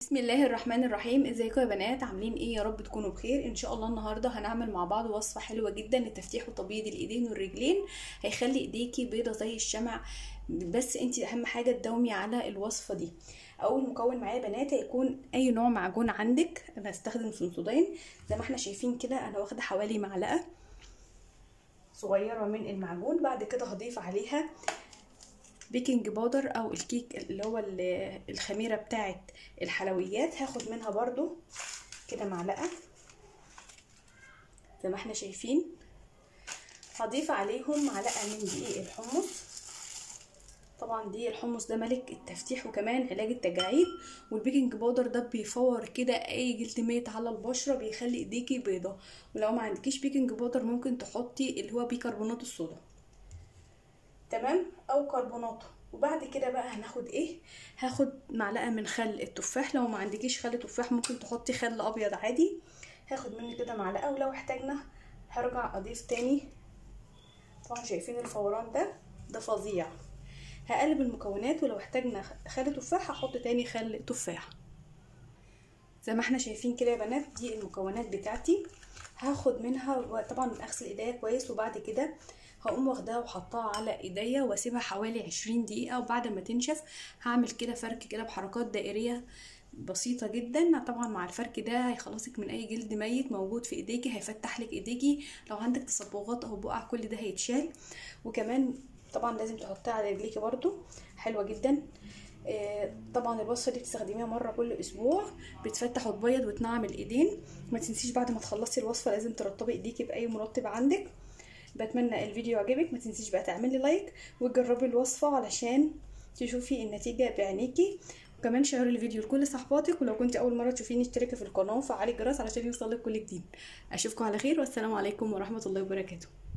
بسم الله الرحمن الرحيم ازيكم يا بنات عاملين ايه يا رب تكونوا بخير ان شاء الله النهارده هنعمل مع بعض وصفه حلوه جدا لتفتيح وتبييض الايدين والرجلين هيخلي ايديكي بيضه زي الشمع بس انت اهم حاجه تداومي على الوصفه دي اول مكون معايا يا بنات هيكون اي نوع معجون عندك انا هستخدم سنسودين زي ما احنا شايفين كده انا واخده حوالي معلقه صغيره من المعجون بعد كده هضيف عليها بيكنج باودر او الكيك اللي هو الخميره بتاعه الحلويات هاخد منها برضو كده معلقه زي ما احنا شايفين هضيف عليهم معلقه من دقيق الحمص طبعا دقيق الحمص ده ملك التفتيح وكمان علاج التجاعيد والبيكنج باودر ده بيفور كده اي جلد ميت على البشره بيخلي ايديكي بيضه ولو ما عندكيش بيكنج باودر ممكن تحطي اللي هو بيكربونات الصودا تمام او كربوناته وبعد كده بقى هناخد ايه هاخد معلقه من خل التفاح لو ما عندكيش خل تفاح ممكن تحطي خل ابيض عادي هاخد منه كده معلقه ولو احتاجنا هرجع اضيف تاني طبعا شايفين الفوران ده ده فظيع هقلب المكونات ولو احتاجنا خل تفاح هحط تاني خل تفاح زي ما احنا شايفين كده يا بنات دي المكونات بتاعتي هاخد منها طبعا اغسل ايديا كويس وبعد كده هقوم واخداها وحطها على ايديا واسيبها حوالي عشرين دقيقه وبعد ما تنشف هعمل كده فرك كده بحركات دائريه بسيطه جدا طبعا مع الفرك ده هيخلصك من اي جلد ميت موجود في ايديكي هيفتح لك ايديكي لو عندك تصبغات او بقع كل ده هيتشال وكمان طبعا لازم تحطيها على رجليكي برضو حلوه جدا طبعا الوصفه دي بتستخدميها مره كل اسبوع بتفتح وتبيض وتنعم الايدين ما تنسيش بعد ما تخلصي الوصفه لازم ترطبي ايديكي باي مرطب عندك بتمنى الفيديو يعجبك ما تنسيش بقى تعملي لايك وتجربي الوصفه علشان تشوفي النتيجه بعينيكي وكمان شيري الفيديو لكل صحباتك ولو كنت اول مره تشوفيني اشتركي في القناه وفعلي الجرس علشان يوصلك كل جديد اشوفكم على خير والسلام عليكم ورحمه الله وبركاته